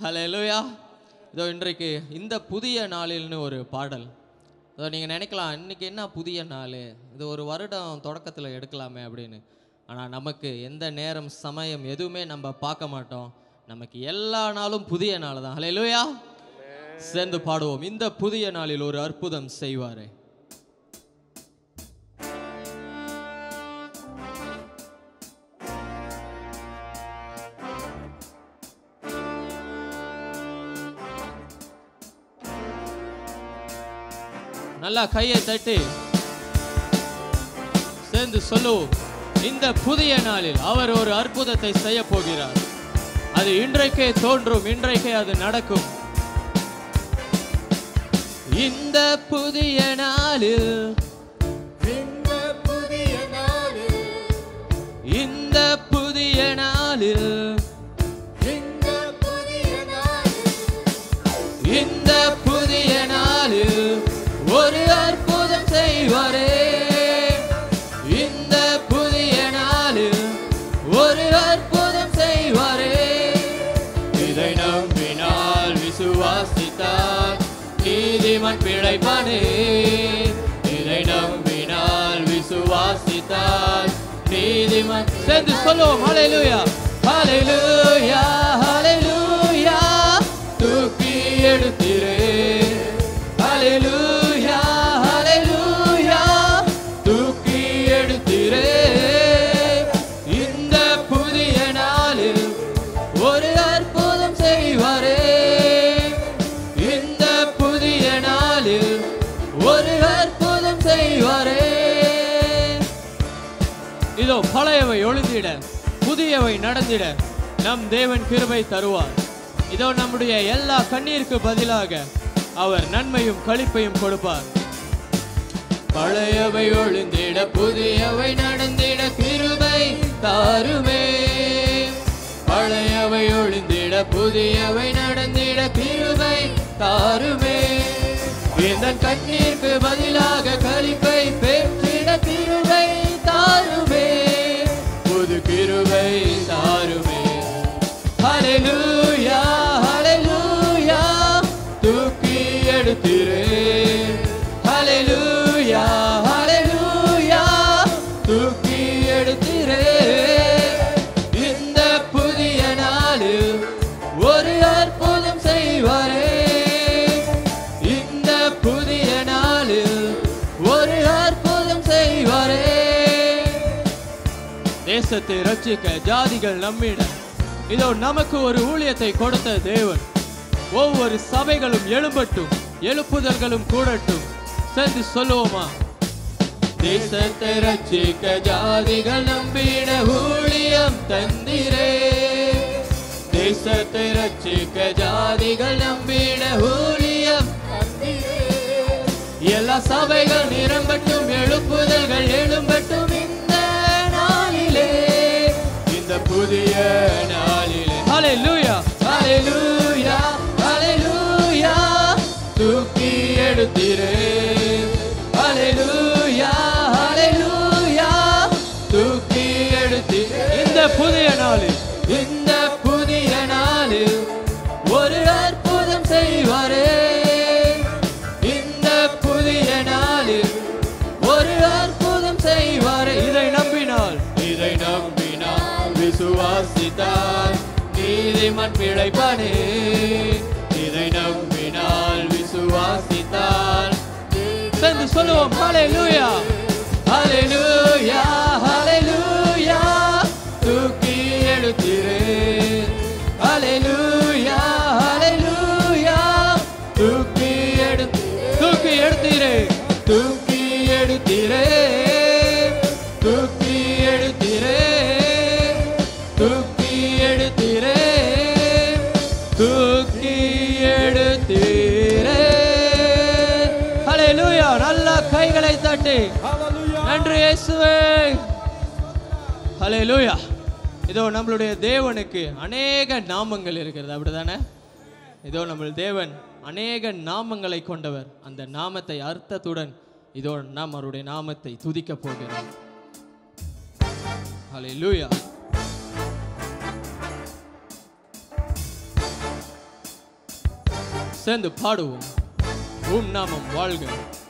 ஹalleluya இதோ இன்றைக்கு இந்த புதிய நாளில்னு ஒரு பாடல் இதோ நீங்கள் நினைக்கலாம் இன்னைக்கு என்ன புதிய நாள் இது ஒரு வருடம் தொடக்கத்தில் எடுக்கலாமே அப்படின்னு ஆனால் நமக்கு எந்த நேரம் சமயம் எதுவுமே நம்ம பார்க்க மாட்டோம் நமக்கு எல்லா நாளும் புதிய நாள் தான் ஹalleluya சேர்ந்து பாடுவோம் இந்த புதிய நாளில் ஒரு அற்புதம் செய்வாரே நல்லா கையை தட்டி சேர்ந்து சொல்லுவோம் இந்த புதிய நாளில் அவர் ஒரு அற்புதத்தை செய்ய போகிறார் அது இன்றைக்கே தோன்றும் இன்றைக்கே அது நடக்கும் இந்த புதிய நாளில் இந்த புதிய நாளில் இந்த புதிய நாளில் இந்த புதிய நாளில் இந்த புதிய நாளில் ஒரு அற்புதம் செய்வாரே இந்த புதிய நாளில் ஒரு அற்புதம் செய்வாரே இதை நம்பினால் விசுவாசித்தால் நீதிமன் பிழைப்பானே இதை நம்பினால் விசுவாசித்தால் நீதிமன் சேர்ந்து சொல்லுவோம் ஹalleluya ஹalleluya ஹalleluya தூக்கி எடுத்திரே ஹalleluya ஹalleluya தூக்கி எடுத்திரே இந்த புதிய நாளில் ஒரு அற்புதம் செய்வாரே இந்த புதிய நாளில் ஒரு அற்புதம் செய்வாரே இதோ பழையவை ஒளிந்திட புதியவை நடந்திட நம் தேவன் கிருபை தருவார் இதோ நம்முடைய எல்லா கண்ணீருக்கு பதிலாக அவர் நன்மையும் களிப்பையும் கொடுப்பார் பழையவை ஒளிந்திட புதியவை நடந்திட கிருபை தாருமே பழையவை ஒளிந்திட புதியவை நடந்திட கிருபை தாருமே இந்த கண்ணீருக்கு பதிலாக களிப்பை பெற்றிட கிருபை தாருமே புது கிருபை தாருமே ஹalleluya ஹalleluya தூக்கி எடுத்திரே ஹalleluya ஹalleluya தூக்கி எடுத்திரே இந்த புதிய நாளில் ஒரு அற்புதம் செய்வாரே இந்த புதிய நாளில் ஒரு அற்புதம் செய்வாரே தேசத்தை ரட்சிக்க ஜாதிகள் நம்மிட இதோ நமக்கு ஒரு ஊழியத்தை கொடுத்த தேவன் ஒவ்வொரு சபைகளும் எழும்பட்டும் எழுப்புதல்களும் கூடட்டும் சேர்ந்து சொல்லுவோமா தேசத்தை ரட்சிக்க ஜாதிகள் நம்பிட ஊழியம் தந்திரே தேசத்தை ரட்சிக்க ஜாதிகள் நம்பிட ஊழியம் எல்லா சபைகள் நிரம்பட்டும் எழுப்புதல்கள் எழும்பட்டும் இந்த நாளிலே இந்த புதிய நாளிலே ஹalleluya ஹalleluya ஹalleluya தூக்கி எடுத்திரே ஹalleluya ஹalleluya தூக்கி எடுத்திரே இந்த புதிய நாளில் இந்த புதிய நாளில் ஒரு அற்புதம் செய்வாரே இந்த புதிய நாளில் ஒரு அற்புதம் செய்வாரே இதை நம்பினால் இதை நம்பினால் விசுவாசித்தால் நீதிமன் பிழைப்பானே இதை நம்பினால் விசுவாசித்தால் சேர்ந்து சொல்லுவோம் ஹalleluya ஹalleluya ஹalleluya தூக்கி எடுத்திரே ஹalleluya ஹalleluya தூக்கி எடுத்து தூக்கி எடுத்திரே தூக்கி எடுத்திரே தூக்கி எடுத்திரே தூக்கி எடுத்திரே தூக்கி எடுத்தீரே ஹalleluya நல்ல கைகளை தட்டி நன்றி இயேசுவே ஹalleluya இதோ நம்மளுடைய தேவனுக்கு அநேக நாமங்கள் இருக்கிறது அப்படிதானே இதோ நம்ம தேவன் அநேக நாமங்களை கொண்டவர் அந்த நாமத்தை அர்த்தத்துடன் இதோ நாம் அவருடைய நாமத்தை துதிக்க போகிறோம் ஹalleluya சேர்ந்து பாடுவோம் உம் நாமம் வாழ்க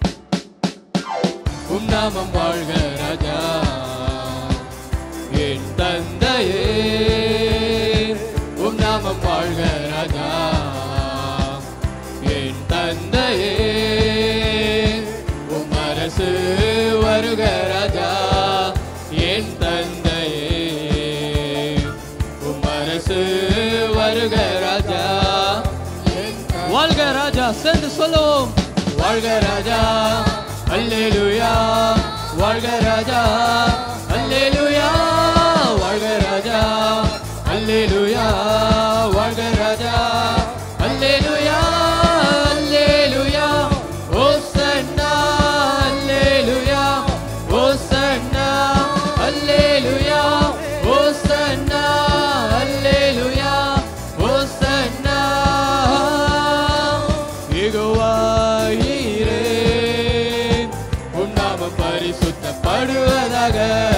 உம் நாமம் வாழ்க ராஜா என் தந்தையே உம் நாமம் வாழ்க ராஜா என் தந்தையே உம் அரசு வருக ராஜா என் தந்தையே உம் அரசு வருக ராஜா வாழ்க ராஜா சேர்ந்து சொல்லுவோம் வாழ்க ராஜா அல்லேலூயா வாழ்க ராஜா அல்லேலூயா வாழ்க ராஜா அல்லேலூயா வாழ்க ராஜா அல்லேலூயா அல்லேலூயா ஓசன்னா அல்லேலூயா ஓசன்னா அல்லேலூயா ஓசன்னா அல்லேலூயா ஓசன்னா யெகோவாயிரே உன் நாமம் பரிசுத்தப்படுவதாக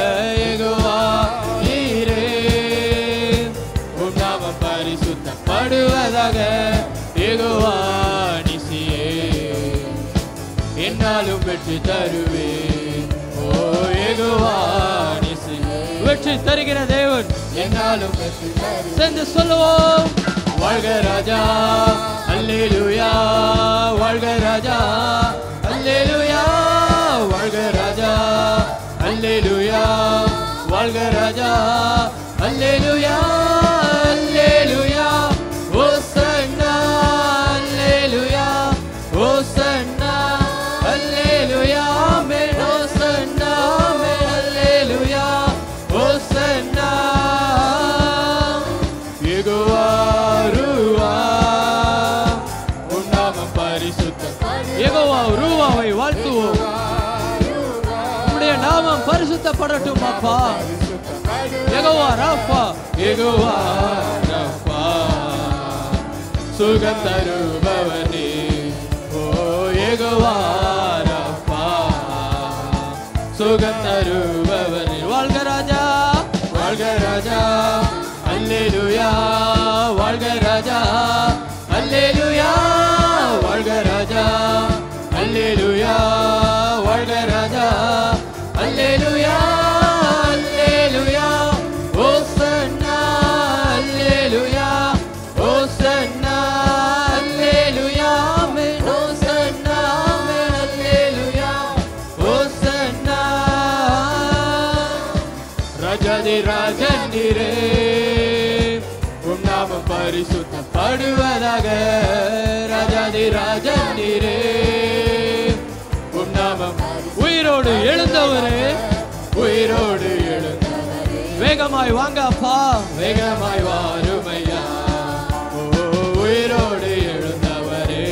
யெகோவாயிரே உன் நாமம் பரிசுத்தப்படுவதாக யெகோவா நிசியே என்னாலும் வெற்றி தருவேன் ஓ யெகோவா நிசி வெற்றி தருகிற தேவன் என்னாலும் வெற்றி தருவேன் சேர்ந்து சொல்லுவோம் வாழ்க ராஜா அல்லேலூயா வாழ்க ராஜா அல்லேலூயா வாழ்க ராஜா அல்லேலூயா வாழ்க ராஜா அல்லேலூயா அல்லேலூயா ஓசன்னா அல்லேலூயா ஓசன்னா அல்லேலூயா ஆமென் ஓசன்னா ஆமென் அல்லேலூயா ஓசன்னா யெகோவா ரூவா உன் நாமம் பரிசுத்தம் யெகோவா ரூவாவை வாழ்த்துவோம் உம்முடைய நாமம் பரிசுத்தப்படட்டும் அப்பா யெகோவா ராஃபா யெகோவா ராஃபா சுகம் தருபவனே ஓ யெகோவா ராஃபா சுகம் தருபவனே வாழ்க ராஜா வாழ்க ராஜா அல்லேலூயா வாழ்க ராஜா அல்லேலூயா வாழ்க ராஜா அல்லேலூயா வாழ்க ராஜா அல்லேலூயா அல்லேலூயா ஓசன்னா அல்லேலூயா ஓசன்னா அல்லேலூயா ஆமென் ஓசன்னா ஆமென் அல்லேலூயா ஓசன்னா ராஜாதி ராஜனிரே உம் நாமம் பரிசுத்தப்படுவதாக ராஜாதி ராஜனிரே உம் நாமம் உயிரோடு எழுந்தவரே உயிரோடு எழுந்தவரே வேகமாய் வாங்க அப்பா வேகமாய் வாருமையா ஓ உயிரோடு எழுந்தவரே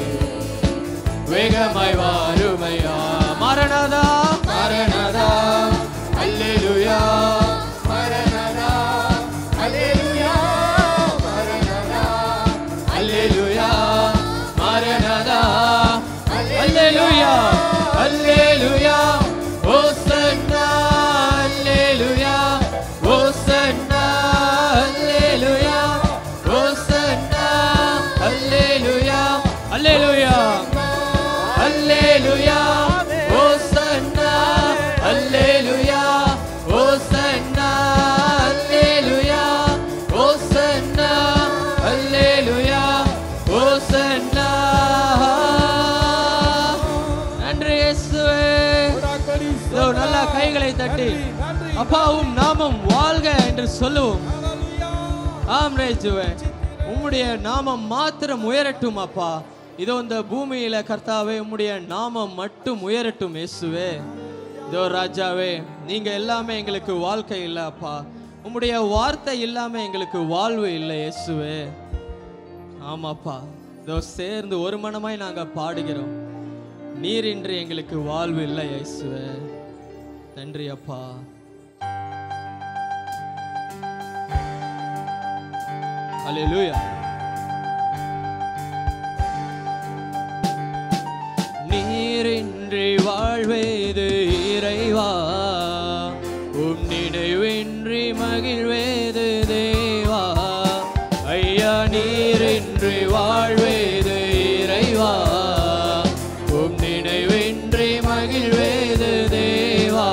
வேகமாய் வாருமையா மரணதா மரணதா அல்லேலூயா மரணதா அல்லேலூயா மரணதா அல்லேலூயா மரணதா அல்லேலூயா அல்லேலூயா ஓசன்னா அல்லேலூயா ஓசன்னா அல்லேலூயா ஓசன்னா அல்லேலூயா அல்லேலூயா அல்லேலூயா ஓசன்னா அல்லேலூயா ஓசன்னா அல்லேலூயா ஓசன்னா அல்லேலூயா ஓசன்னா நன்றி இயேசுவே இதோ நல்லா கைகளை தட்டி அப்பாவும் நாமம் வாழ்க என்று சொல்லுவோம் ஆம் ரேஜுவே உம்முடைய நாமம் மாத்திரம் உயரட்டும் அப்பா இதோ இந்த பூமியில கர்த்தாவே உம்முடைய நாமம் மட்டும் உயரட்டும் இயேசுவே இதோ ராஜாவே நீங்க எல்லாமே எங்களுக்கு வாழ்க்கை இல்லை அப்பா உம்முடைய வார்த்தை இல்லாம எங்களுக்கு வாழ்வு இல்லை இயேசுவே ஆமாப்பா இதோ சேர்ந்து ஒரு மனமாய் நாங்க பாடுகிறோம் நீரின்றி எங்களுக்கு வாழ்வு இல்லை இயேசுவே நன்றி அப்பா அல்லேலூயா நீரின்றி வாழ்வேது இறைவா உம் நினைவின்றி மகிழ்வேது தேவா ஐயா நீரின்றி வாழ்வேது மகிழ்வேது தேவா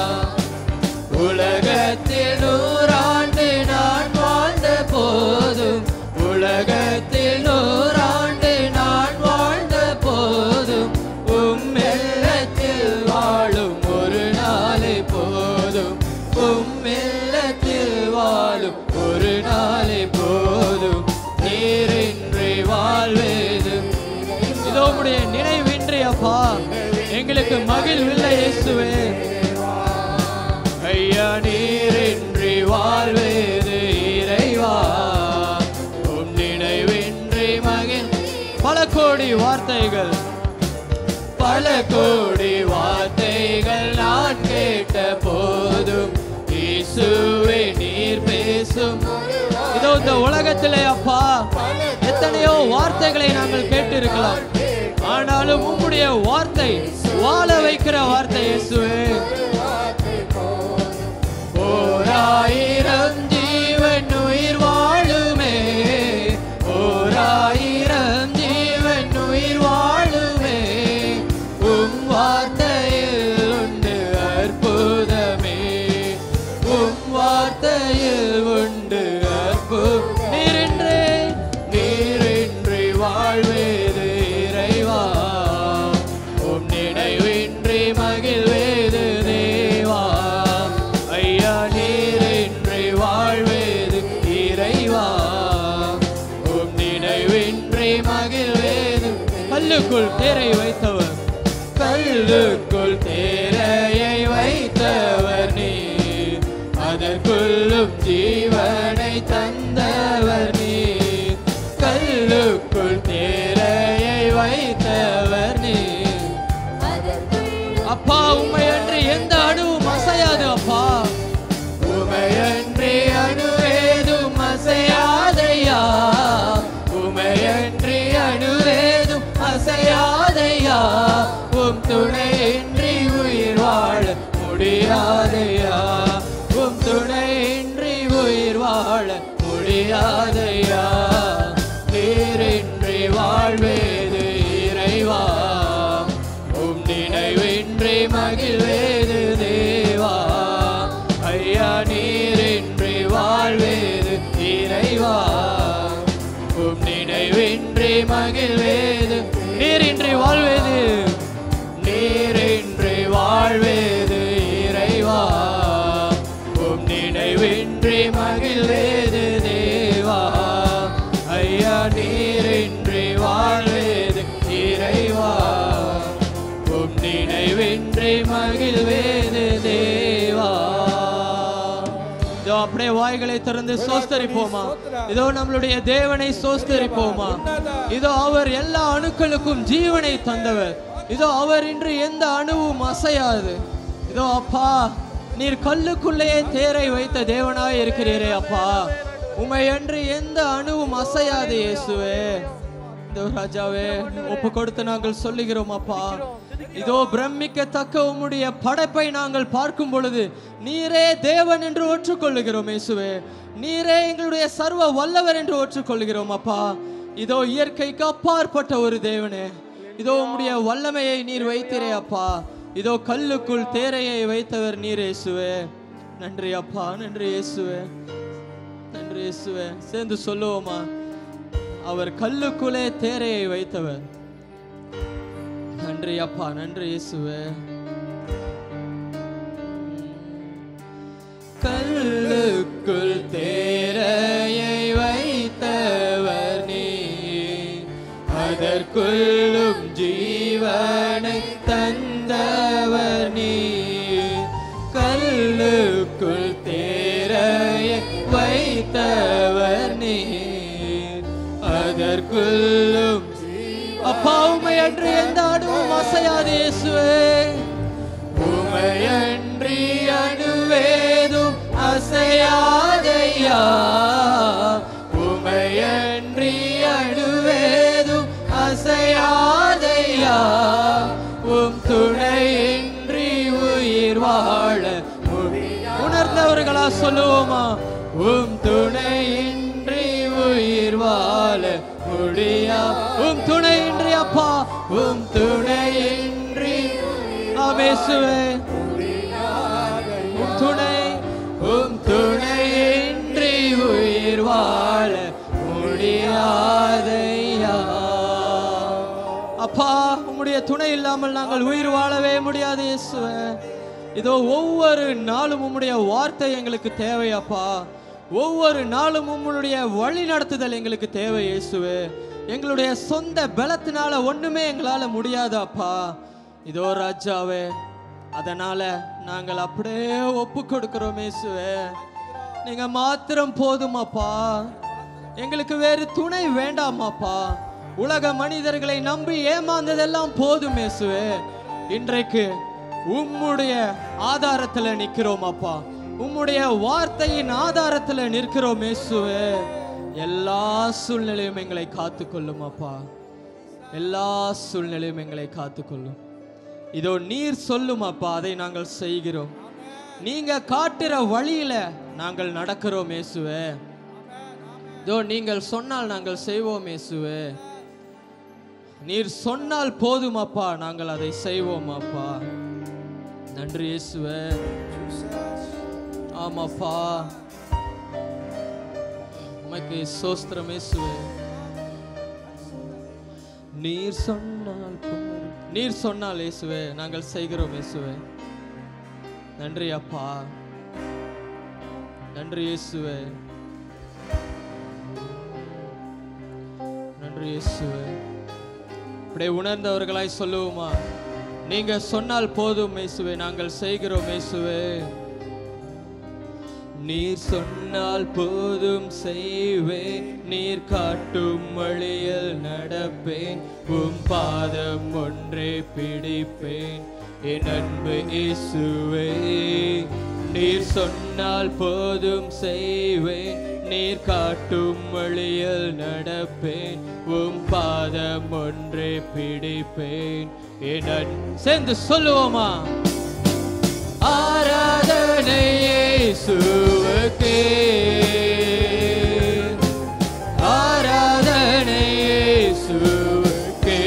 உலகத்தில் நூறாண்டு நான் வாழ்ந்த போதும் உலகத்தில் நூறாண்டு நான் வாழ்ந்த போதும் உம்மெல்லத்தில் வாழும் ஒரு நாளே போதும் உம்மெல்லத்தில் வாழும் ஒரு நாளே போதும் நீரின்றி வாழ்வேது இதோ உடைய நினைவின்றி அப்பா எங்களுக்கு மகிழ்வில்லை இயேசுவே ஐயா நீரின்றி வாழ்வேது இறைவா உன் நினைவின்றி மகிழ் பல கோடி வார்த்தைகள் பல கோடி வார்த்தைகள் நான் கேட்ட போதும் இயேசுவே நீர் பேசும் இதோ இந்த உலகத்திலே அப்பா எத்தனையோ வார்த்தைகளை நாங்கள் கேட்டிருக்கலாம் ஆனாலும் உம்முடைய வார்த்தை வாழ வைக்கிற வார்த்தை இயேசுவே ஓராயிரம் ஜீவன் உயிர் வாழுமே ஓராயிரம் ஜீவன் உயிர் வாழுமே உம் வார்த்தையில் உண்டு அற்புதமே உம் வார்த்தையில் உண்டு அற்பு நீரின்றி நீரின்றி வாழ்வேது இறைவா உம் நினைவின்றி மகிழ்வேது தேவா ஐயா நீரின்றி வாழ்வேது இறைவா உம் நினைவின்றி மகிழ்வேது கல்லுக்குள் தேரை வைத்தவர் கல்லுக்குள் தேரையை வைத்தவர் நீ அதற்குள்ளும் ஜீவனை தந்தவர் நீ கல்லுக்குள் தேரையை வைத்தவர் நீ அப்பா உண்மை அன்றி எந்த அணுவும் அசையாது அப்பா உமையன்றி அணுவேதும் அசையாதையா உமையன்றி அணுவேதும் அசையாதையா உம் துணையின்றி உயிர் வாழ முடியாதையா உம் துணையின்றி உயிர் வாழ முடியாதையா நீரின்றி வாழ்வேது இறைவா உம் நினைவின்றி மகிழ்வேது தேவா ஐயா நீரின்றி வாழ்வேது இறைவா உம் நினைவின்றி மகிழ்வேது நீரின்றி வாழ்வேது நீரின்றி வாழ்வேது இறைவா உம் நினைவின்றி மகிழ்வேது தேவா ஐயா நீரின்றி வாழ்வேது இறைவா உம் நினைவின்றி மகிழ்வேது தேவா இதோ அப்படியே வாய்களை திறந்து சோஸ்தரிப்போமா இதோ நம்மளுடைய தேவனை சோஸ்தரிப்போமா இதோ அவர் எல்லா அணுக்களுக்கும் ஜீவனை தந்தவர் இதோ அவர் இன்று எந்த அணுவும் அசையாது இதோ அப்பா நீர் கல்லுக்குள்ளேயே தேரை வைத்த தேவனாய் இருக்கிறீரே அப்பா உமை அன்று எந்த அணுவும் அசையாது இயேசுவே இதோ ராஜாவே ஒப்பு கொடுத்து நாங்கள் சொல்லுகிறோம் அப்பா இதோ பிரமிக்கத்தக்க உம்முடைய படைப்பை நாங்கள் பார்க்கும் பொழுது நீரே தேவன் என்று ஒற்றுக்கொள்ளுகிறோம் இயேசுவே நீரே எங்களுடைய சர்வ வல்லவர் என்று ஒற்றுக்கொள்கிறோம் அப்பா இதோ இயற்கைக்கு அப்பாற்பட்ட ஒரு தேவனே இதோ உம்முடைய வல்லமையை நீர் வைத்தீரே அப்பா இதோ கல்லுக்குள் தேரையை வைத்தவர் நீர் இயேசுவே நன்றி அப்பா நன்றி இயேசுவே நன்றி இயேசுவே சேர்ந்து சொல்லுவோமா அவர் கல்லுக்குள்ளே தேரையை வைத்தவர் நன்றி அப்பா நன்றி இயேசுவே கல்லுக்குள் தேரையை வைத்தவர் நீ அதற்குள்ளும் ஜீவனை தந்தவர் நீ கல்லுக்குள் தேரையை வைத்தவர் நீ அதற்குள்ளும் அப்பா உமை அன்று எந்த அணுவும் அசையாது இயேசுவே உமையன்றி அணுவேதும் அசையாதையா உமையன்றி அணுவேதும் அசையாதையா உம் துணையின்றி உயிர் வாழ முடியா- உணர்ந்தவர்களா சொல்லுவோமா உம் துணையின்றி உயிர் வாழ முடியா உம் துணையின்றி அப்பா உம் துணையின்றி சொல்லலாம் இயேசுவே உம் துணை உம் துணையின்றி உயிர் வாழ முடியாதையா அப்பா உம்முடைய துணை இல்லாமல் நாங்கள் உயிர் வாழவே முடியாது இயேசுவே இதோ ஒவ்வொரு நாளும் உம்முடைய வார்த்தை எங்களுக்கு தேவை அப்பா ஒவ்வொரு நாளும் உம்முடைய வழி நடத்துதல் எங்களுக்கு தேவை இயேசுவே எங்களுடைய சொந்த பலத்தினால ஒண்ணுமே எங்களால முடியாது அப்பா இதோ ராஜாவே அதனால நாங்கள் அப்படியே ஒப்பு கொடுக்கிறோம் இயேசுவே நீங்க மாத்திரம் போதுமாப்பா எங்களுக்கு வேறு துணை வேண்டாமாப்பா உலக மனிதர்களை நம்பி ஏமாந்ததெல்லாம் போதும் இயேசுவே இன்றைக்கு உம்முடைய ஆதாரத்துல நிக்கிறோம் அப்பா உம்முடைய வார்த்தையின் ஆதாரத்துல நிற்கிறோம் இயேசுவே எல்லா சூழ்நிலையும் எங்களை காத்துக்கொள்ளும் அப்பா எல்லா சூழ்நிலையும் எங்களை காத்துக்கொள்ளும் இதோ நீர் சொல்லும் அப்பா அதை நாங்கள் செய்கிறோம் நீங்க காட்டுற வழியில நாங்கள் நடக்கிறோம் இயேசுவே இதோ நீங்கள் சொன்னால் நாங்கள் செய்வோம் இயேசுவே நீர் சொன்னால் போதும் அப்பா நாங்கள் அதை செய்வோம் அப்பா நன்றி இயேசுவே ஆமாப்பா உமக்கு சோஸ்திரம் இயேசுவே நீர் சொன்னால் போதும். நீர் சொன்னால் இயேசுவே நாங்கள் செய்கிறோம் இயேசுவே நன்றி அப்பா நன்றி இயேசுவே நன்றி இயேசுவே அப்படியே உணர்ந்தவர்களாய் சொல்லுவோமா நீங்க சொன்னால் போதும் இயேசுவே நாங்கள் செய்கிறோம் இயேசுவே நீர் சொன்னால் போதும் செய்வேன் நீர் காட்டும் வழியில் நடப்பேன் உம் பாதம் ஒன்றே பிடிப்பேன் என் அன்பு இயேசுவே நீர் சொன்னால் போதும் செய்வேன் நீர் காட்டும் வழியில் நடப்பேன் உம் பாதம் ஒன்றே பிடிப்பேன் என் அன்- சேர்ந்து சொல்லுவோமா ஆராதனை இயேசுவுக்கே ஆராதனை இயேசுவுக்கே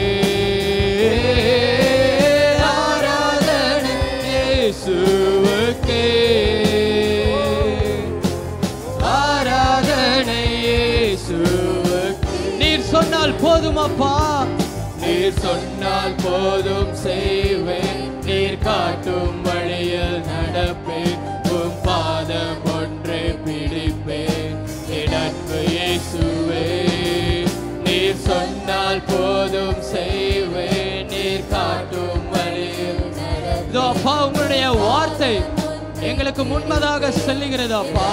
ஆராதனை இயேசுவுக்கே ஆராதனை இயேசுவுக்கே நீர் சொன்னால் போதும் அப்பா நீர் சொன்னால் போதும் செய்வேன் நீர் காட்டும் வழியில் நடப்பேன் உம் பாதம் ஒன்றே பிடிப்பேன் என் அன்பு இயேசுவே நீர் சொன்னால் போதும் செய்வேன் நீர் காட்டும் வழியில் இதோ அப்பா உங்களுடைய வார்த்தை எங்களுக்கு முன்பதாக செல்லுகிறது அப்பா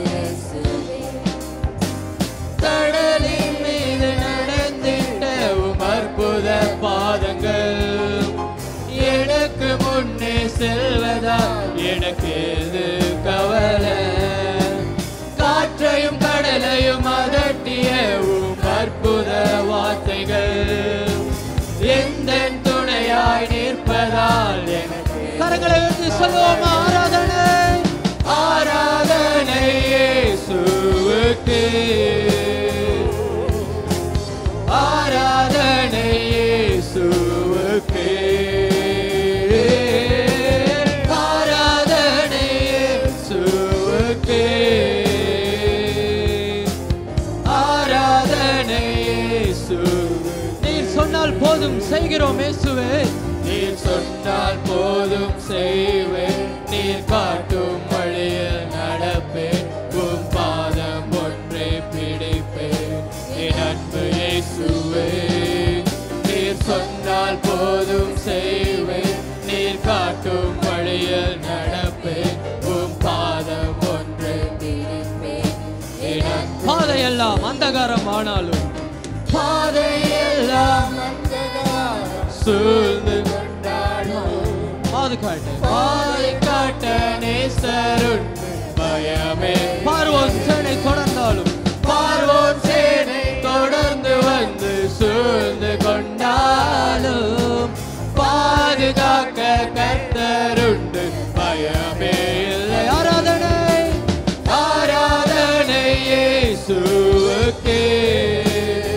கடலின் மீது நடந்திட்ட உம் அற்புத பாதங்கள் எனக்கு முன்னே செல்வதா எனக்கு எது கவலை காற்றையும் கடலையும் அதட்டிய உம் அற்புத வார்த்தைகள் எந்த துணையாய் நிற்பதால் எனக்கு கரங்களை உயர்த்தி சொல்லுவோம் ஆராதனை ஆராதனை இயேசுவுக்கு ஆராதனை இயேசுவுக்கு ஆராதனை இயேசுவுக்கு ஆராதனை இயேசுவுக்கு. நீர் சொன்னால் போதும் செய்கிறோம் இயேசுவே நீர் சொன்னால் போதும் செய்வேன் நீர் காட்டும் வழியில் நடப்பேன் உம் பாதம் ஒன்றே பிடிப்பேன் என் அன்பு இயேசுவே நீர் சொன்னால் போதும் செய்வேன் நீர் காட்டும் வழியில் நடப்பேன் உம் பாதம் ஒன்றே என் அன்பு- பாதையெல்லாம் அந்தகாரம் ஆனாலும் பாதையெல்லாம் சூழ்ந்து பாதுகாட்டு பாதுகாட்ட நேசருண்டு பயமே பார்வோன் சேனை தொடர்ந்தாலும் பார்வோன் சேனை தொடர்ந்து வந்து சூழ்ந்து கொண்டாலும் பாதுகாக்க கர்த்தருண்டு பயமே இல்லை ஆராதனை ஆராதனை இயேசுவுக்கே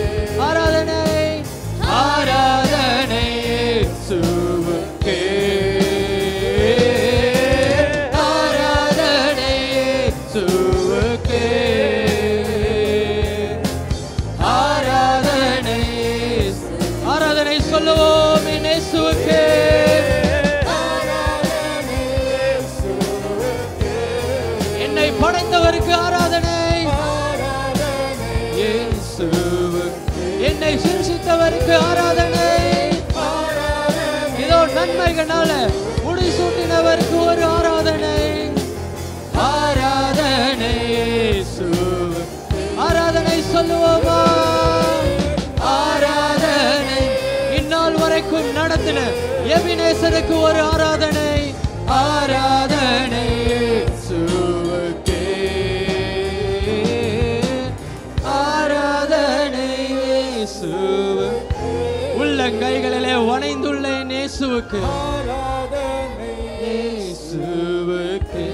ஆராதனை ஆராதனை இயேசுவுக்கே சொல்லுவோம் என் இயேசுவுக்கே ஆராதனை இயேசுவுக்கே. என்னை படைத்தவருக்கு ஆராதனை ஆராதனை இயேசுவுக்கு என்னை சிருஷித்தவருக்கு ஆராதனை ஆராதனை இதோ நன்மைகளால முடிசூட்டினவருக்கு ஒரு ஆராதனை ஆராதனை இயேசுவுக்கு. ஆராதனை சொல்லுவோமா ஆராதனை இந்நாள் வரைக்கும் நடத்தின எபினேசருக்கு ஒரு ஆராதனை ஆராதனை இயேசுவுக்கே. ஆராதனை இயேசுவுக்கு. உள்ளங்கைகளிலே வணைந்துள்ள என் இயேசுவுக்கு ஆராதனை இயேசுவுக்கே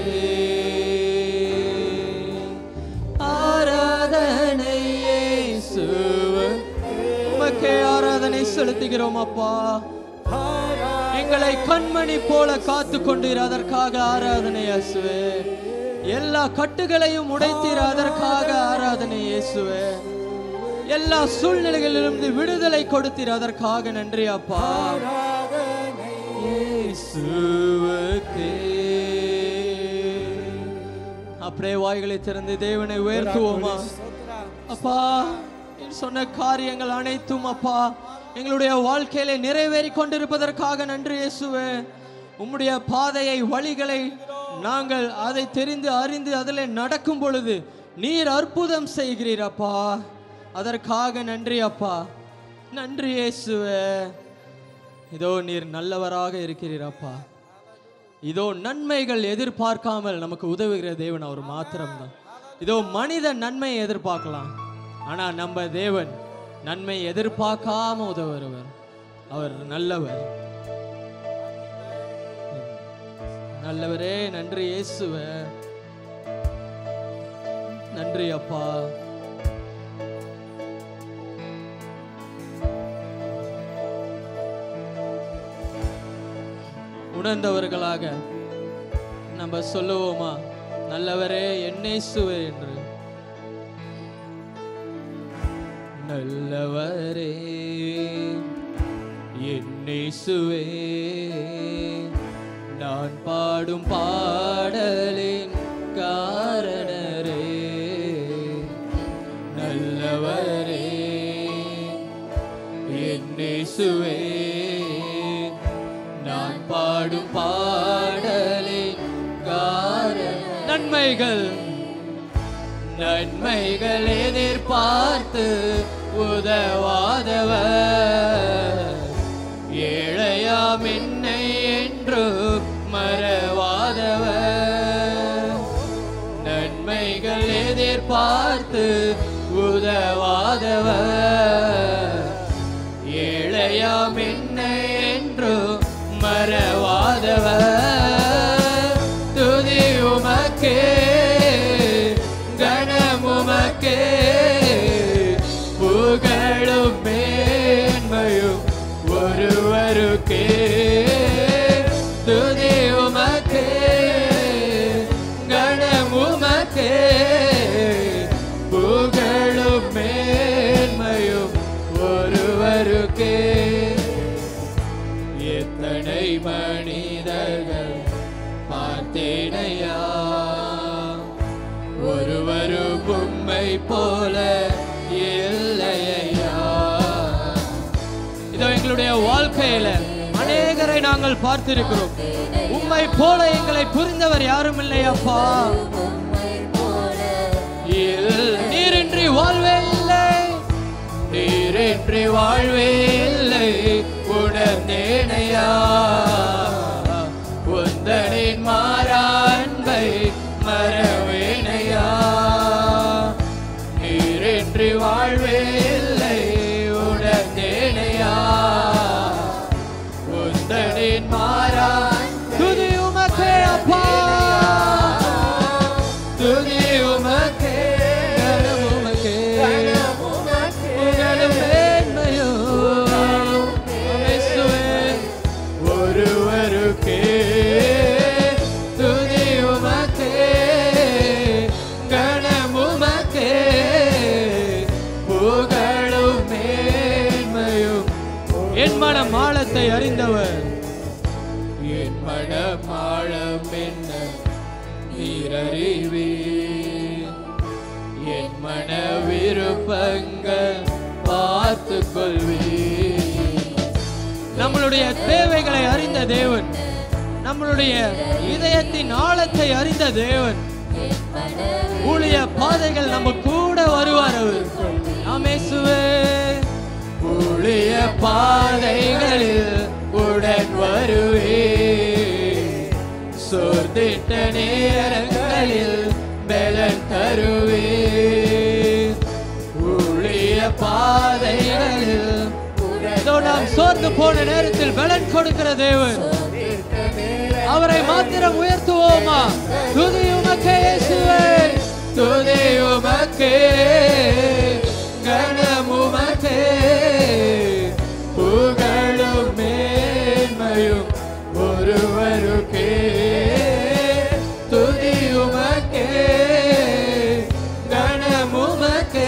ஆராதனை இயேசுவுக்கே. உமக்கே ஆராதனை செலுத்துகிறோம் அப்பா எங்களை கண்மணி போல காத்து கொண்டீர் அதற்காக ஆராதனை இயேசுவே எல்லா கட்டுகளையும் உடைத்தீர் அதற்காக ஆராதனை இயேசுவே எல்லா சூழ்நிலைகளிலிருந்து விடுதலை கொடுத்தீர் அதற்காக நன்றி அப்பா ஆராதனை இயேசுவுக்கே. அப்படியே வாய்களை திறந்து தேவனை உயர்த்துவோமா அப்பா நீ சொன்ன காரியங்கள் அனைத்தும் அப்பா எங்களுடைய வாழ்க்கையில நிறைவேறி கொண்டிருப்பதற்காக நன்றி இயேசுவே உம்முடைய பாதையை வழிகளை நாங்கள் அதை தெரிந்து அறிந்து அதில் நடக்கும் பொழுது நீர் அற்புதம் செய்கிறீர் அப்பா அதற்காக நன்றி அப்பா நன்றி இயேசுவே இதோ நீர் நல்லவராக இருக்கிறீர் அப்பா இதோ நன்மைகள் எதிர்பார்க்காமல் நமக்கு உதவுகிற தேவன் அவர் மாத்திரம்தான் இதோ மனித நன்மையை எதிர்பார்க்கலாம் ஆனா நம்ம தேவன் நன்மை எதிர்பார்க்காம உதவுறவர் அவர் நல்லவர் நல்லவரே நன்றி இயேசுவே நன்றி அப்பா உணர்ந்தவர்களாக நம்ம சொல்லுவோமா நல்லவரே என்னேசுவே என்று நல்லவரே என்னேசுவே நான் பாடும் பாடலின் காரணரே நல்லவரே என்னேசுவே நான் பாடும் பாடலின் காரண நன்மைகள் நன்மைகள் எதிர்பார்த்து உதவாதவர் ஏழையாம் என்னை என்று மறவாதவர் நன்மைகள் எதிர்பார்த்து உதவாதவர் ஏழையாம் என்னை என்று மறவாதவர் துதி உமக்கே கணமுமக்கே புகழும் மேன்மையும் ஒருவருக்கே துதி உமக்கே கணமுமக்கே புகழும் மேன்மையும் ஒருவருக்கே எத்தனை மனிதர்கள் பார்த்தேனையா ஒருவரும் உம்மை போல இல்லையா இதோ எங்களுடைய வாழ்க்கையில அநேகரை நாங்கள் பார்த்திருக்கிறோம் உம்மை போல எங்களை புரிந்தவர் யாரும் இல்லையப்பா இல்- நீரின்றி வாழ்வே இல்லை நீரின்றி வாழ்வே இல்லை உணர்ந்தேனையா உந்தனின் மாறா அன்பை மறவேனையா நீரின்றி வாழ்வே இல்லை உணர்ந்தேனையா உந்தனின் மாறா துதி உமக்கே அப்பா துதி உமக்கே கனம் உமக்கே புகழும் மேன்மையும் இயேசுவே, ஒரு என் மனம் ஆழத்தை அறிந்தவர் என் மனம் ஆழம் என்ன நீரறிவே என் மன விருப்பங்கள் பார்த்து கொள்வே நம்மளுடைய தேவைகளை அறிந்த தேவன் நம்மளுடைய இதயத்தின் ஆழத்தை அறிந்த தேவன் ஊழிய பாதைகள் நம்ம கூட வருவார் அவர் ஆமேசுவே ஊழிய பாதைகளில் உடன் வருவே சோர்ந்திட்ட நேரங்களில் பலன் தருவே ஊழிய பாதைகளில் இதோ நாம் சோர்ந்து போன நேரத்தில் பலன் கொடுக்கிற தேவன் அவரை மாத்திரம் உயர்த்துவோமா துதி உமக்கே இயேசுவே துதி உமக்கே கணம் உமக்கே புகழும் மேன்மையும் ஒருவருக்கே துதி உமக்கே கணம் உமக்கே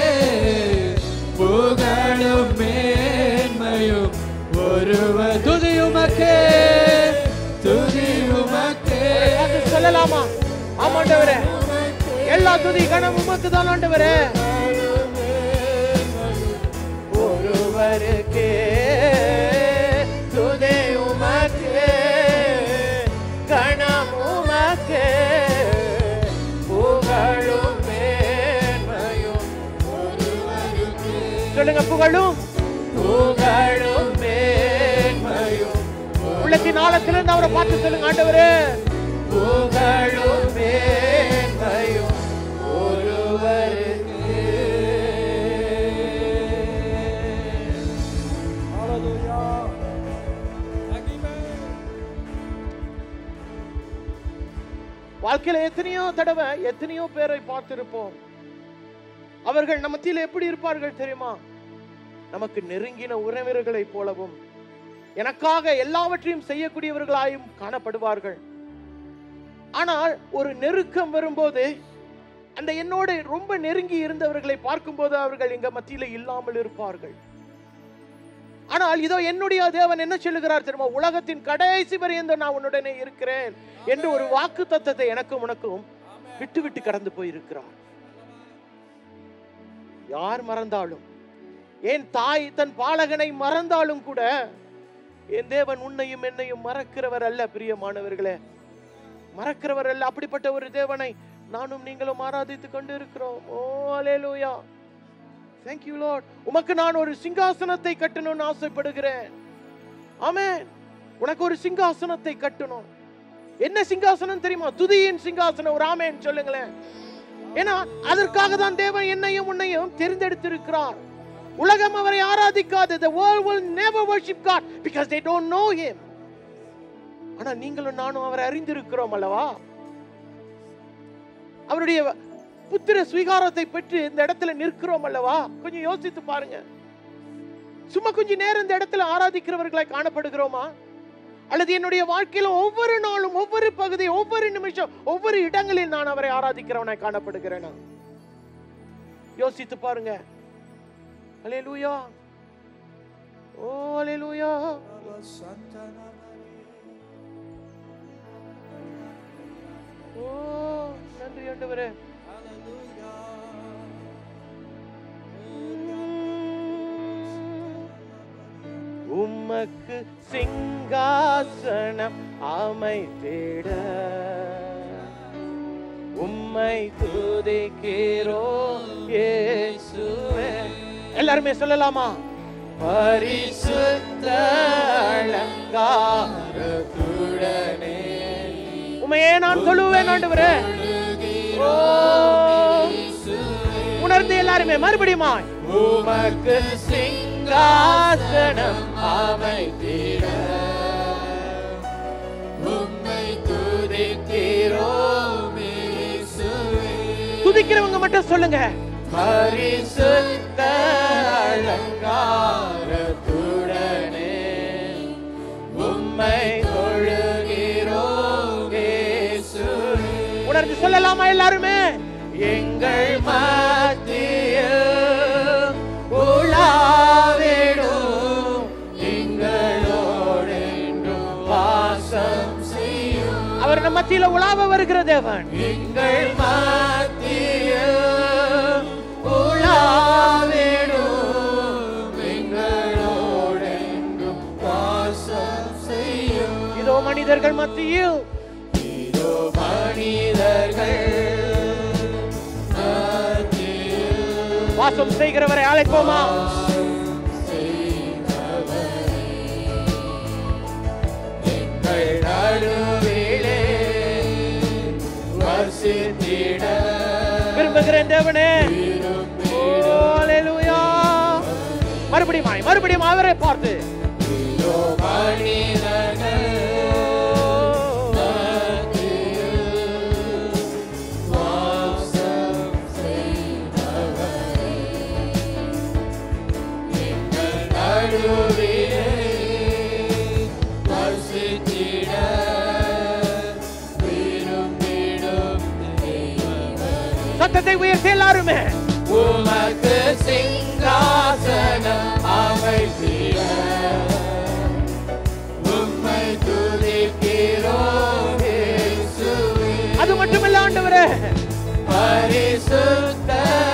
புகழும் மேன்மையும் ஒருவர் துதி உமக்கே துதி உமக்கே அது சொல்லலாமா ஆமாண்டவரே எல்லா துதி கணம் உமக்கு தான் ஆண்டவரே ஒருவருக்கே துதி உமக்கே கணம் உமக்கே புகழும் மேன்மையும் சொல்லுங்க புகழும் புகழும் மேன்மையும் உள்ளத்தின் ஆழத்திலிருந்து அவரை பார்த்து சொல்லுங்க ஆண்டவரே புகழும் மேன்மையும் ஒருவருக்கு வாழ்க்கையில எத்தனையோ தடவை எத்தனையோ பேரை பார்த்திருப்போம் அவர்கள் நம்ம மத்தியில் எப்படி இருப்பார்கள் தெரியுமா நமக்கு நெருங்கின உறவினர்களைப் போலவும் எனக்காக எல்லாவற்றையும் செய்யக்கூடியவர்களாயும் காணப்படுவார்கள் ஆனால் ஒரு நெருக்கம் வரும்போது அந்த என்னோடு ரொம்ப நெருங்கி இருந்தவர்களை பார்க்கும்போது அவர்கள் எங்க மத்தியில இல்லாமல் இருப்பார்கள் ஆனால் இதோ என்னுடைய தேவன் என்ன சொல்லுகிறார் தெரியுமா உலகத்தின் கடைசி வரையும் நான் உன்னுடனே இருக்கிறேன் என்று ஒரு வாக்கு தத்தத்தை எனக்கும் உனக்கும் விட்டு விட்டு கடந்து போயிருக்கிறார் யார் மறந்தாலும் என் தாய் தன் பாலகனை மறந்தாலும் கூட என் தேவன் உன்னையும் என்னையும் மறக்கிறவர் அல்ல பிரியமானவர்களே மறக்கிறவர் அல்ல அப்படிப்பட்ட ஒரு தேவனை நானும் நீங்களும் ஆராதித்துக் கொண்டு இருக்கிறோம் ஓ அலேலூயா thank you லார்ட் உமக்கு நான் ஒரு சிங்காசனத்தை கட்டணும்னு ஆசைப்படுகிறேன் ஆமென் உனக்கு ஒரு சிங்காசனத்தை கட்டணும் என்ன சிங்காசனம் தெரியுமா துதியின் சிங்காசனம் ஒரு ஆமேன் சொல்லுங்களேன் ஏன்னா அதற்காக தான் தேவன் என்னையும் உன்னையும் தெரிந்தெடுத்திருக்கிறார் உலகம் அவரை ஆராதிக்காது the world will never worship God because they don't know him ஆனா நீங்களும் நானும் அவரை அறிந்திருக்கிறோம் அல்லவா அவருடைய புத்திர ஸ்வீகாரத்தை பெற்று இந்த இடத்துல நிற்கிறோம் அல்லவா கொஞ்சம் யோசித்து பாருங்க சும்மா கொஞ்ச நேரம் இந்த இடத்துல ஆராதிக்கிறவர்களாய் காணப்படுகிறோமா அல்லது என்னுடைய வாழ்க்கையில ஒவ்வொரு நாளும் ஒவ்வொரு பகுதி ஒவ்வொரு நிமிஷம் ஒவ்வொரு இடங்களில் நான் அவரை ஆராதிக்கிறவனாய் காணப்படுகிறேனா யோசித்து பாருங்க அலேலூயா ஓ அலேலூயா ஓ நன்றி ஆண்டவரே உமக்கு சிங்காசனம் அமைத்திட உம்மை துதிக்கிறோ இயேசுவே எல்லாருமே சொல்லலாமா பரிசுத்த அலங்காரத்துடனே உமையே நான் சொல்லுவேன் ஆண்டவரே ஓ உணர்ந்து எல்லாருமே மறுபடியுமா உமக்கு சிங்காசனம் அமைத்திட உம்மை துதிக்கிறோம் துதிக்கிறவங்க மட்டும் சொல்லுங்க பரிசுத்த அலங்காரத்துடனே உம்மை தொழுகிறோம் இயேசுவே. உணர்ந்து சொல்லலாமா எல்லாருமே எங்கள் மத்தியில் உலாவிடும் மத்தியில உலாவ வருகிற தேவன் எங்கள் மத்தியில் உலாவிடும் எங்களோடெங்கும் வாசம் செய்யும் இதோ மனிதர்கள் மத்தியில் இதோ மனிதர்கள் மத்தியில் வாசம் செய்கிறவரை அழைப்போமா எங்கள் நடுவிலே வசித்திட விரும்புகிறேன் தேவனே ஓ, அல்லேலூயா. மறுபடியும் மறுபடியும் அவரை பார்த்து இதோ மனிதர்கள் வாசம் செய்தவரே எங்கள் நடுவிலே வசித்திட விரும்பிடும் தெய்வமே சத்தத்தை உயர்த்தி எல்லாருமே உமக்கு சிங்காசனம் அமைத்திட உம்மை துதிக்கிறோம் இயேசுவே. அது மட்டுமல்ல ஆண்டவரே பரிசுத்த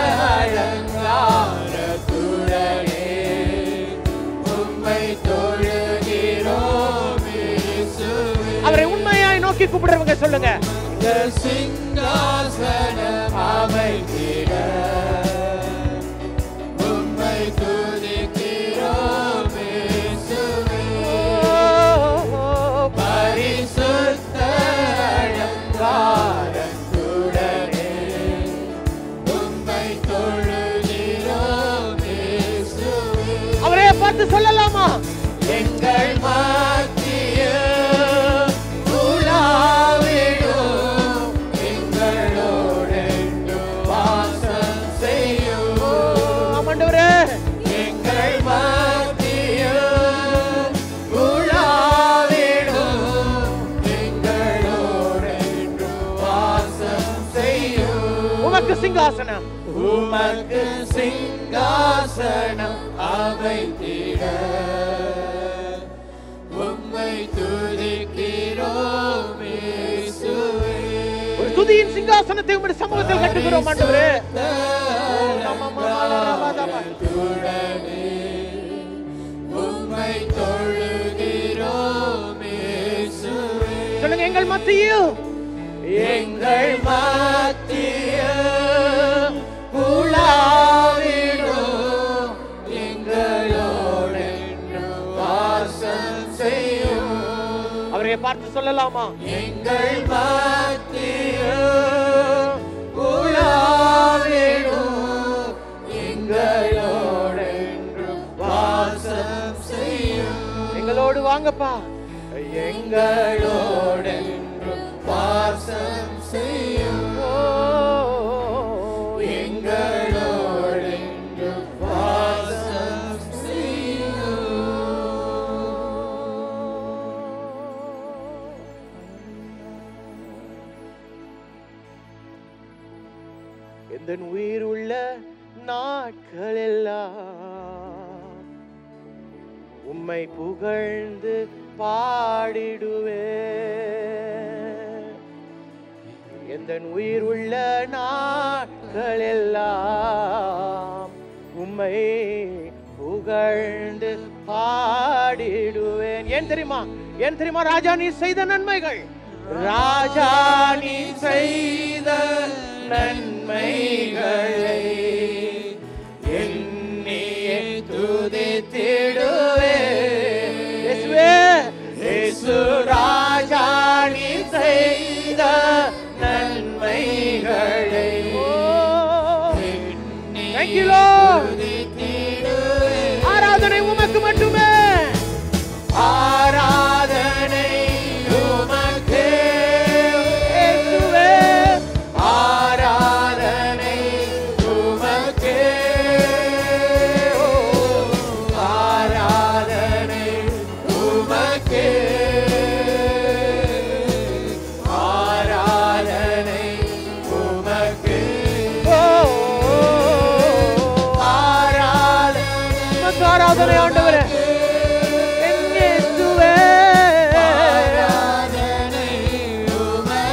அலங்காரத்துடனே உம்மை தொழுகிறோம் இயேசுவே. அவரை உண்மையாய் நோக்கி கூப்பிடுறவங்க சொல்லுங்க இந்த சிங்காசனம் அமைத்திட உம்மை துதிக்கிறோம் இயேசுவே. பரிசுத்த அலங்காரத்துடனே உம்மை தொழுகிறோம் இயேசுவே. அவரே பார்த்து சொல்லலாமா எங்கள் மத்தியில் உலாவிடும் எங்களோடென்றும் வாசம் செய்யும் ஆமாண்டவரே எங்கள் மத்தியில் உலாவிடும் எங்களோடென்றும் வாசம் செய்யும் உமக்கு சிங்காசனம் உமக்கு சிங்காசனம் அமைத்திட உம்மை துதிக்கிறோம் இயேசுவே. ஒரு துதியின் சிங்காசனத்தை உங்களுடைய சமூகத்தில் கட்டுகிறோம் ஆண்டவரே துடனே உம்மை தொழுகிறோம் இயேசுவே. சொல்லுங்க எங்கள் மத்தியில் எங்கள் மத்தியில் உலாவிடும் எங்களோடென்றும் வாசம் செய்யும் அவரை பார்த்து சொல்லலாமா எங்கள் மத்தியில் உலாவிடும் எங்களோடென்றும் வாசம் செய்யும் எங்களோடு வாங்கப்பா எங்களோடென்றும் வாசம் செய்யும் ஓ, எங்களோடென்றும் வாசம் எந்த உயிர் உள்ள நாட்கள் எல்லாம் உம்மை புகழ்ந்து பாடிடுவே எந்த உயிர் உள்ள நாட்கள் எல்லாம் உம்மை புகழ்ந்து பாடிடுவேன் ஏன் தெரியுமா ஏன் தெரியுமா ராஜா நீ செய்த நன்மைகள் ராஜா நீ செய்த நன்மைகளை எண்ணியே துதித்திடுவே இயேசுவே இயேசு ராஜா நீ செய்த நன்மைகளை Thank you, Lord. துதித்திடுவே ஆராதனை உமக்கு மட்டுமே ஆராதனை உமக்கே இயேசுவே ஆராதனை உமக்கே ஓ, ஆராதனை உமக்கே ஆராதனை உமக்கே ஓ, ஆராதனை உமக்கு ஆராதனை ஆண்டவரே என் இயேசுவே ஆராதனை உமக்கே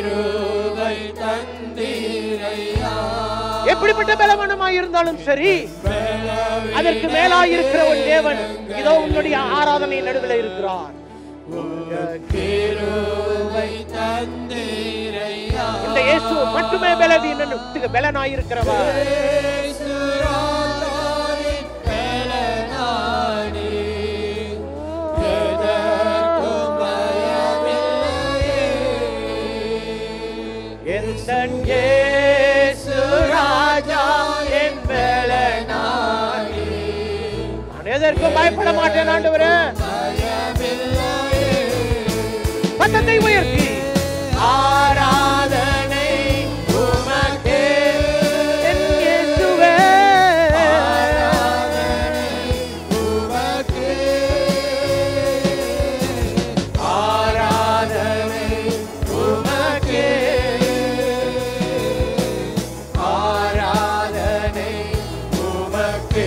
கிருபை தந்தீரையா எப்படிப்பட்ட பலவனமாய் இருந்தாலும் சரி அதற்கு மேலாய் இருக்கிற ஒரு தேவன் இதோ உன்னுடைய ஆராதனை நடுவில் இருக்கிறார் கிருபை தந்தீரையா இந்த இயேசு மட்டுமே பலவீனனுக்கு பலனாய் இருக்கிறவர் இயேசுராஜாவின் பலனாடி, எதற்கும் பயமில்லையே. எந்தன் இயேசு ராஜா என் பலனாய் நான் எதற்கும் பயப்பட மாட்டேன் ஆண்டவரே சத்தத்தை உயர்த்தி ஆராதனை உமக்கே என் இயேசுவே ஆராதனை உமக்கே ஆராதனை உமக்கே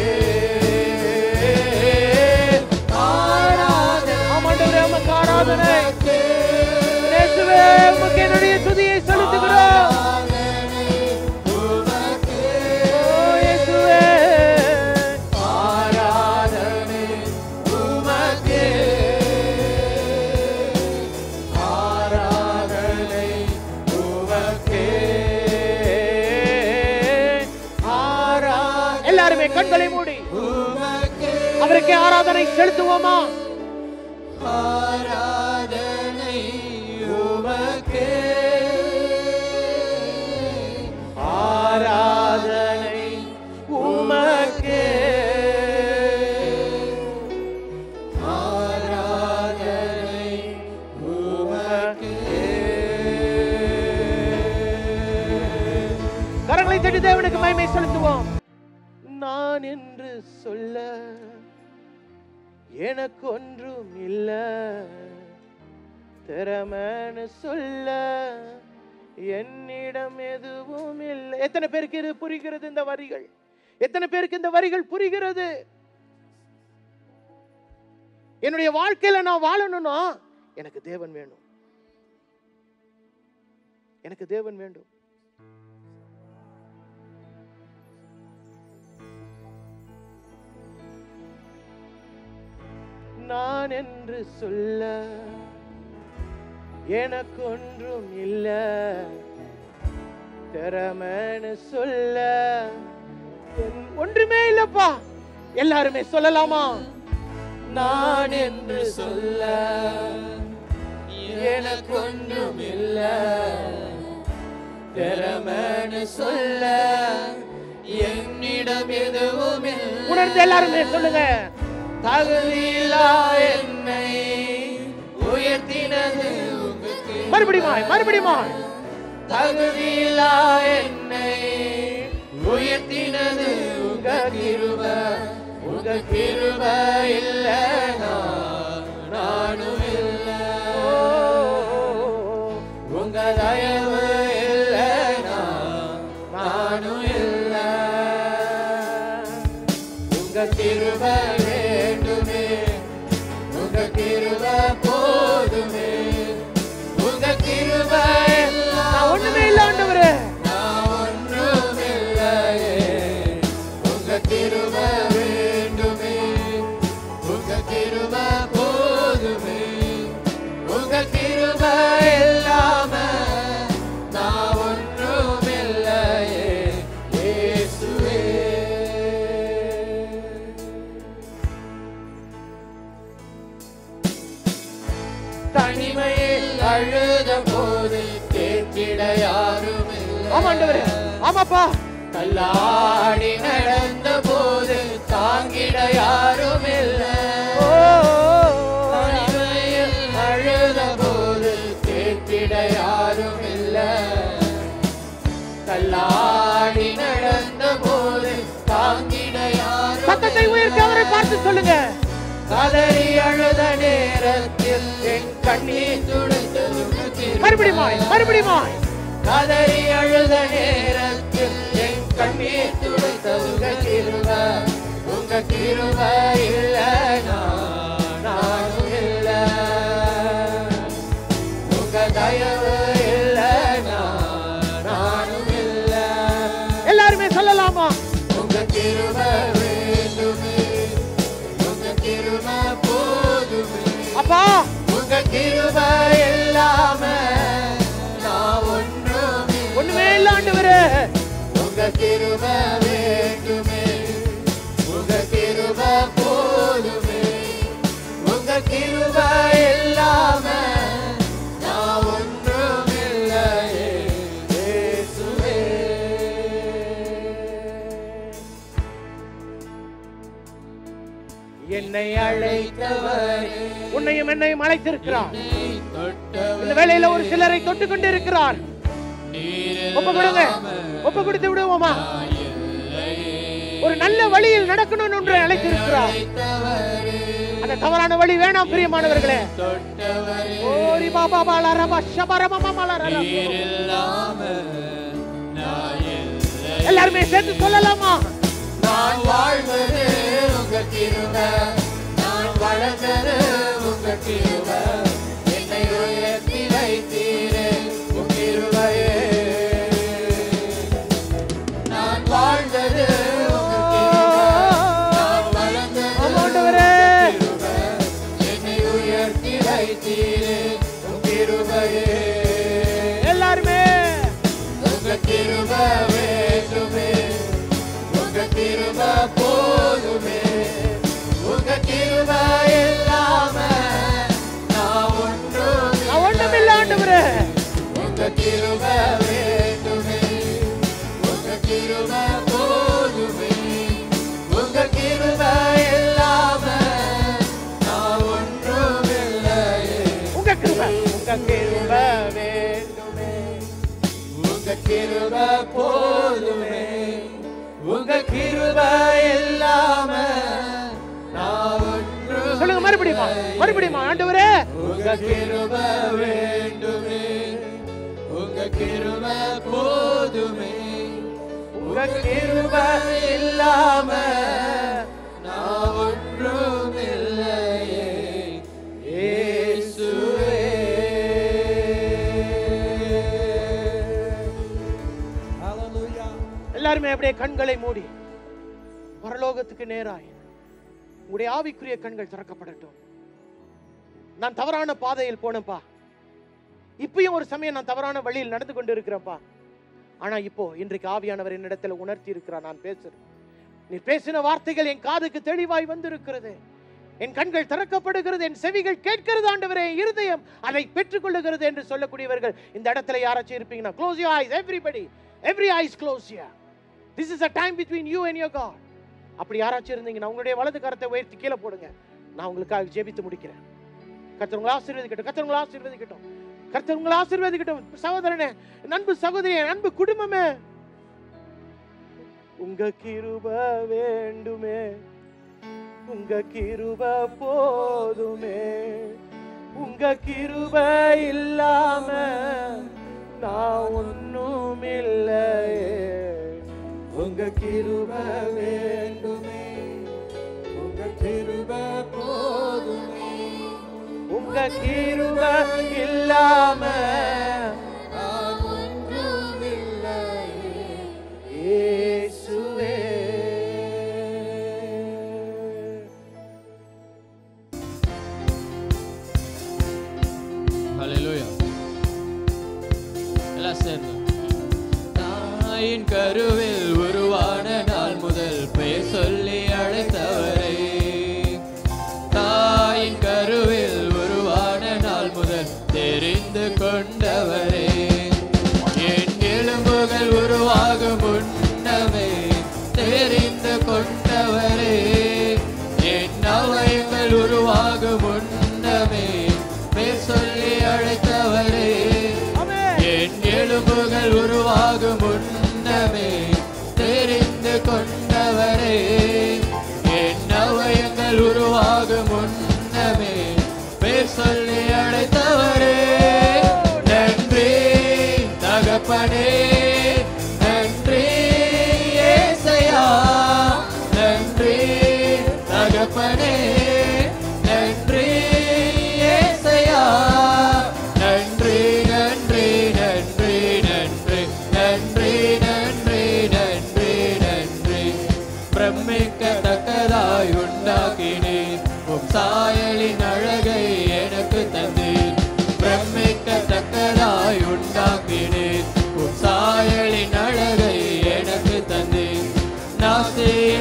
ஆராதனை ஆமாண்டவரே உமக்கு ஆராதனை இயேசுவே உமக்கு என்னுடைய துதியை செலுத்துகிறோம் ஓ இயேசுவே ஆராதனை உமக்கே ஆராதனை உமக்கே ஆரா எல்லாருமே கண்களை மூடி அவருக்கே ஆராதனை செலுத்துவோமா ஆராதனை உமக்கே ஆராதனை உமக்கே ஆராதனை உமக்கே கரங்களை தட்டி தேவனுக்கு மகிமை செலுத்துவோம் நான் என்று சொல்ல எனக்கு ஒன்றும் இல்ல திறமைன்னு சொல்ல என்னிடம் எதுவும் இல்லை எத்தனை பேருக்கு இது புரிகிறது இந்த வரிகள் எத்தனை பேருக்கு இந்த வரிகள் புரிகிறது என்னுடைய வாழ்க்கையில நான் வாழணும்னா எனக்கு தேவன் வேணும் எனக்கு தேவன் வேண்டும் நான் என்று சொல்ல எனக்கு ஒன்றும் இல்ல திறமைன்னு சொல்ல என்- ஒன்றுமே இல்லப்பா எல்லாருமே சொல்லலாமா நான் என்று சொல்ல எனக்கு ஒன்றும் இல்ல திறமைன்னு சொல்ல என்னிடம் எதுவும் இல்லை. உணர்ந்து எல்லாருமே சொல்லுங்க தகுதியில்லா என்னை உயர்த்தினது உங்க கிருபை. மறுபடியுமாய் மறுபடியுமாய் தகுதியில்லா என்னை உயர்த்தினது உங்க கிருப உங்க கிருப இல்ல நானும் இல்ல உங்க தயவு இல்ல நானும் இல்ல உங்க கிருப வேண்டுமே உங்க கிருப போதுமே உங்க கிருப நான் ஒண்ணுமே இல்ல ஆண்டவரே நான் ஒன்றுமில்லையே. உங்க கிருப வேண்டுமே. உங்க கிருப போதுமே. உங்க கிருப இல்லாம நான் ஒன்றுமில்லையே. இயேசுவே. தனிமையில் அழுத போது கேட்டிட யாரும் இல்லை ஆமா ஆண்டவரே ஆமாப்பா தள்ளாடி நடந்த போது தாங்கிட யாரும் இல்லை ஓ தனிமையில் அழுத போது கேட்டிட யாரும் இல்லை தள்ளாடி நடந்த போது தாங்கிட யாரும் சத்தத்தை உயர்த்தி அவரை பார்த்து சொல்லுங்க கதறி அழுத நேரத்தில் என் கண்ணீர் துடைத்தது மறுபடியுமாய் மறுபடியுமாய் கதறி அழுத நேரத்தில் என் கண்ணீர் துடைத்தது உங்க கிருப உங்க கிருப இல்ல நானும் இல்ல உங்க தயவு இல்ல ஆண்டவரே உங்க கிருப வேண்டுமே உங்க கிருப போதுமே உங்க கிருப இல்லாம நான் ஒன்றும் இல்லையே இயேசுவே என்னை அழைத்தவரே உன்னையும் என்னையும் அழைத்திருக்கிறார் தொட்டவர் இந்த வேளையில ஒரு சிலரை தொட்டு கொண்டு இருக்கிறார் நீர் ஒப்பு கொடுங்க ஒப்பு கொடுத்து விடுவோமா ஒரு நல்ல வழியில் நடக்கணும்னு ஒன்றை அழைத்திருக்கிறார் அழைத்தவரே அந்த தவறான வழி வேணாம் பிரியமானவர்களே தொட்டவரே ஓரி பாபா பாலா ரபா ஷபரமமா மாலா ரபா. நீர் இல்லாம நான் இல்லை எல்லாருமே சேர்த்து சொல்லலாமா நான் வாழ்வது உங்க கிருப நான் வளர்ந்தது உங்க கிருப என்னை உயர்த்தி வைத்தீரே உங்க கிருபையே நான் வாழ்ந்தது உங்க கிருப நான் வளர்ந்தது ஆமாண்டவரே. உங்க கிருப என்னை உயர்த்தி வைத்தீரே உங்க கிருபையே எல்லாருமே உங்க கிருப வேண்டுமே உங்க கிருப போதுமே உங்க கிருப இல்லாம நான் ஒன்றும் நான் ஒண்ணுமில்ல ஆண்டவரே உங்க கிருப வேண்டுமே உங்க கிருப போதுமே உங்க கிருப இல்லாம நான் ஒன்றும் இல்லையே உங்க கிருபை உங்க கிருபை வேண்டுமே உங்க கிருப போதுமே உங்க கிருப இல்லாம நான் ஒன்றும் சொல்லுங்க மறுபடியுமா மறுபடியுமா ஆண்டவரே உங்க கிருப வேண்டுமே உங்க கிருப போதுமே உங்க கிருப இல்லாம நான் ஒன்றும் இல்லையே இயேசுவே எல்லாருமே அப்படியே கண்களை மூடி பரலோகத்துக்கு நேராய் உங்களுடைய ஆவிக்குரிய கண்கள் திறக்கப்படட்டும் நான் தவறான பாதையில் போனேன்ப்பா இப்பயும் ஒரு சமயம் நான் தவறான வழியில் நடந்து கொண்டு இருக்கிறேன்ப்பா ஆனா இப்போ இன்றைக்கு ஆவியானவர் என்னிடத்துல உணர்த்தி இருக்கிறார் நான் பேசுறேன் நீ பேசின வார்த்தைகள் என் காதுக்கு தெளிவாய் வந்திருக்கிறது என் கண்கள் திறக்கப்படுகிறது என் செவிகள் கேட்கிறது ஆண்டவரே என் இருதயம் அதை பெற்றுக்கொள்ளுகிறது என்று சொல்லக்கூடியவர்கள் இந்த இடத்துல யாராச்சும் இருப்பீங்கன்னா close you eyes everybody every eyes close you this is a time between you and your God அப்படி யாராச்சும் இருந்தீங்கன்னா உங்களுடைய வலது கரத்தை உயர்த்தி கீழே போடுங்க நான் உங்களுக்காக ஜெபித்து முடிக்கிறேன் கர்த்தர் உங்களை ஆசீர்வதிக்கட்டும் கர்த்தர் உங்களை ஆசீர்வதிக்கட்டும் கர்த்தர் உங்களை ஆசீர்வதிக்கட்டும் சகோதரனே நண்பு சகோதரியே நண்பு குடும்பமே உங்க கிருப வேண்டுமே உங்க கிருப போதுமே உங்க கிருப இல்லாம நான் ஒண்ணும் இல்லையே உங்க கிருப வேண்டுமே உங்க கிருப போதுமே உங்க கிருப இல்லாம நான் ஒன்றும் இல்லையே இயேசுவே ஹalleluya எல்லாம் சேர்ந்து தாயின் கருவில் உருவான நாள் முதல் பெயர் சொல்லி அழைத்தவரே தாயின் கருவில் உருவான நாள் முதல் தெரிந்து கொண்டவரே என் எலும்புகள் உருவாகும் முன்னமே தெரிந்து கொண்டவரே என் அவயங்கள் உருவாகும் முன்னமே பேர் சொல்லி அழைத்தவரே என் எலும்புகள் உருவாகும் முன்னமே தெரிந்து கொண்டவரே என் அவயங்கள் உருவாகும் முன்னமே பேர் சொல்லி அழைத்தவரே நன்றி தகப்பனே நன்றி ஏசையா நன்றி தகப்பனே நன்றி ஏசையா நன்றி நன்றி நன்றி நன்றி நன்றி நன்றி நன்றி நன்றி பிரமிக்கத்தக்கதாய் உண்டாக்கினேன் உம் சாயலின் அழகை எனக்கு தந்தீர் பிரமிக்கத்தக்கதாய் உண்டாக்கினேன் உம் சாய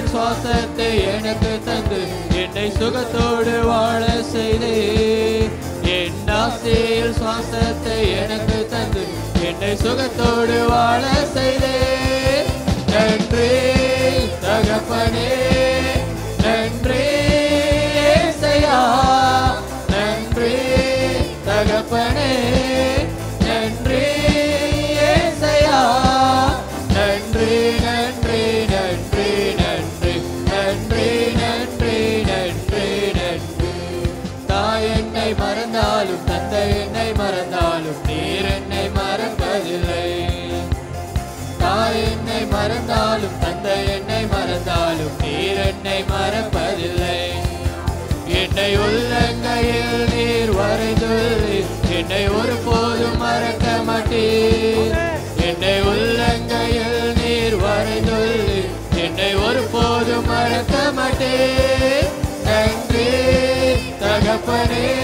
என் சுவாசத்தை எனக்கு தந்து என்னை சுகத்தோடு வாழ செய்தே என் நாசியில் சுவாசத்தை எனக்கு தந்து என்னை சுகத்தோடு வாழ செய்தே நன்றி தகப்பனே நன்றி ஏசையா நன்றி தகப்பனே நன்றி ஏசையா நன்றி நன்றி நன்றி நன்றி நன்றி நன்றி நன்றி நன்றி தாய் என்னை மறந்தாலும் தந்தை என்னை மறந்தாலும் நீர் என்னை மறப்பதில்லை தாய் என்னை மறந்தாலும் தந்தை என்னை மறந்தாலும் நீர் என்னை மறப்பதில்லை என்னை உள்ளங்கையில் நீர் வரைந்துள்ளீர் என்னை ஒருபோதும் மறக்க மாட்டீர் என்னை உள்ளங்கையில் நீர் வரைந்துள்ளீர் என்னை ஒருபோதும் மறக்க மாட்டீர் நன்றி தகப்பனே